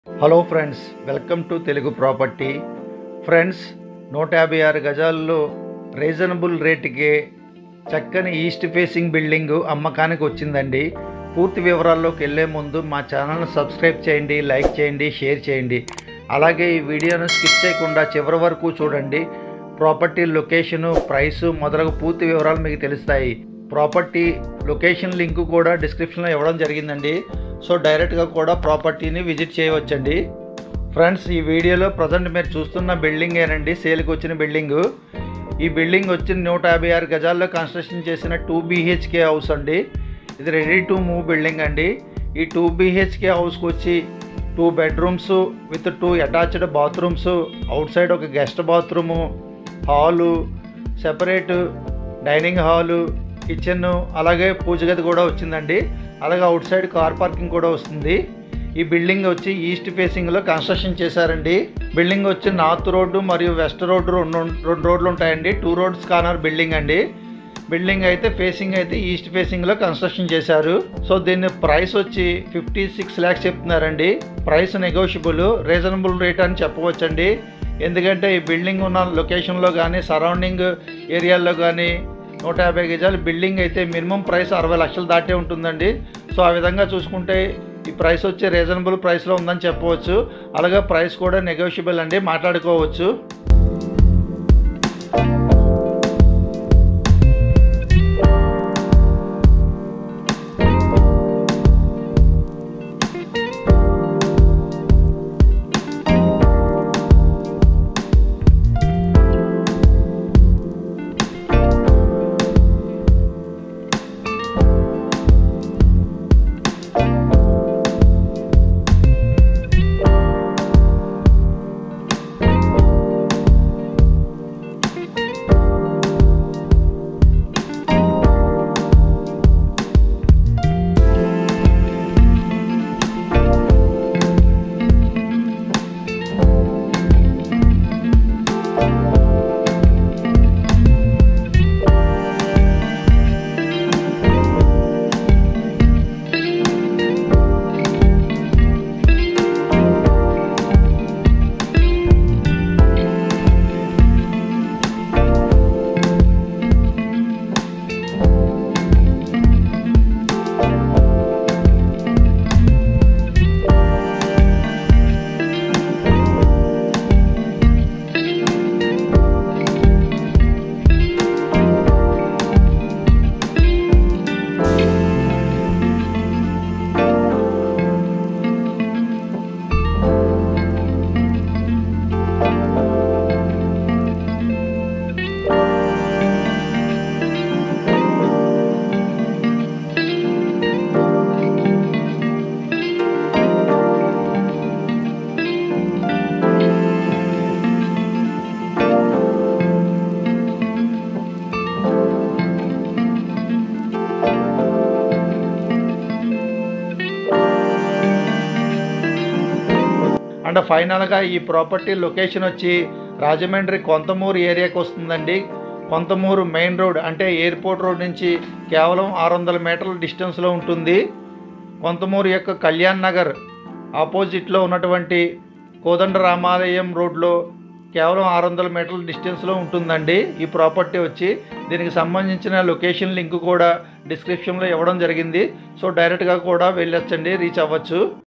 hello friends welcome to Telugu property friends నూట యాభై ఆరు గజాల్లో రీజనబుల్ రేటుకే చక్కని ఈస్ట్ ఫేసింగ్ బిల్డింగ్ అమ్మకానికి వచ్చిందండి పూర్తి వివరాల్లోకి వెళ్ళే ముందు మా ఛానల్ని సబ్స్క్రైబ్ చేయండి లైక్ చేయండి షేర్ చేయండి అలాగే ఈ వీడియోను స్కిప్ చేయకుండా చివరి వరకు చూడండి ప్రాపర్టీ లొకేషను ప్రైసు మొదలగు పూర్తి వివరాలు మీకు తెలుస్తాయి ప్రాపర్టీ లొకేషన్ లింక్ కూడా డిస్క్రిప్షన్లో ఇవ్వడం జరిగిందండి సో డైరెక్ట్గా కూడా ప్రాపర్టీని విజిట్ చేయవచ్చండి ఫ్రెండ్స్ ఈ వీడియోలో ప్రజెంట్ మీరు చూస్తున్న బిల్డింగ్ ఏనండి సేల్కి వచ్చిన బిల్డింగ్ ఈ బిల్డింగ్ వచ్చి నూట యాభై ఆరు గజాల్లో కన్స్ట్రక్షన్ చేసిన టూ బీహెచ్కే హౌస్ అండి ఇది రెడీ టు మూవ్ బిల్డింగ్ అండి ఈ టూ బీహెచ్కే హౌస్కి వచ్చి two bedrooms with two attached bathrooms outside ఒక guest bathroom hall separate dining hall kitchen అలాగే పూజ గది కూడా వచ్చిందండి అలాగే అవుట్ సైడ్ కార్ పార్కింగ్ కూడా వస్తుంది ఈ బిల్డింగ్ వచ్చి ఈస్ట్ ఫేసింగ్లో కన్స్ట్రక్షన్ చేశారండి బిల్డింగ్ వచ్చి నార్త్ రోడ్డు మరియు వెస్ట్ రోడ్డు రెండు రెండు రోడ్లు ఉంటాయండి టూ రోడ్స్ కార్నర్ బిల్డింగ్ అండి బిల్డింగ్ అయితే ఫేసింగ్ అయితే ఈస్ట్ ఫేసింగ్లో కన్స్ట్రక్షన్ చేశారు సో దీని ప్రైస్ వచ్చి ఫిఫ్టీ సిక్స్ ల్యాక్స్ చెప్తున్నారండి ప్రైస్ నెగోషియబుల్ రీజనబుల్ రేట్ అని చెప్పవచ్చండి ఎందుకంటే ఈ బిల్డింగ్ ఉన్న లొకేషన్లో కానీ సరౌండింగ్ ఏరియాల్లో కానీ నూట యాభై గజాలు బిల్డింగ్ అయితే మినిమం ప్రైస్ అరవై లక్షలు దాటే ఉంటుందండి సో ఆ విధంగా చూసుకుంటే ఈ ప్రైస్ వచ్చి రీజనబుల్ ప్రైస్లో ఉందని చెప్పవచ్చు అలాగే ప్రైస్ కూడా నెగోషియబుల్ అండి మాట్లాడుకోవచ్చు అండ్ ఫైనల్గా ఈ ప్రాపర్టీ లొకేషన్ వచ్చి రాజమండ్రి కొంతమూరు ఏరియాకి వస్తుందండి కొంతమూరు మెయిన్ రోడ్ అంటే ఎయిర్పోర్ట్ రోడ్ నుంచి కేవలం ఆరు వందల మీటర్ల డిస్టెన్స్లో ఉంటుంది కొంతమూరు యొక్క కళ్యాణ్ నగర్ ఆపోజిట్లో ఉన్నటువంటి కోదండ రామాలయం రోడ్లో కేవలం ఆరు వందల మీటర్ల డిస్టెన్స్లో ఉంటుందండి ఈ ప్రాపర్టీ వచ్చి దీనికి సంబంధించిన లొకేషన్ లింక్ కూడా డిస్క్రిప్షన్లో ఇవ్వడం జరిగింది సో డైరెక్ట్గా కూడా వెళ్ళొచ్చండి రీచ్ అవ్వచ్చు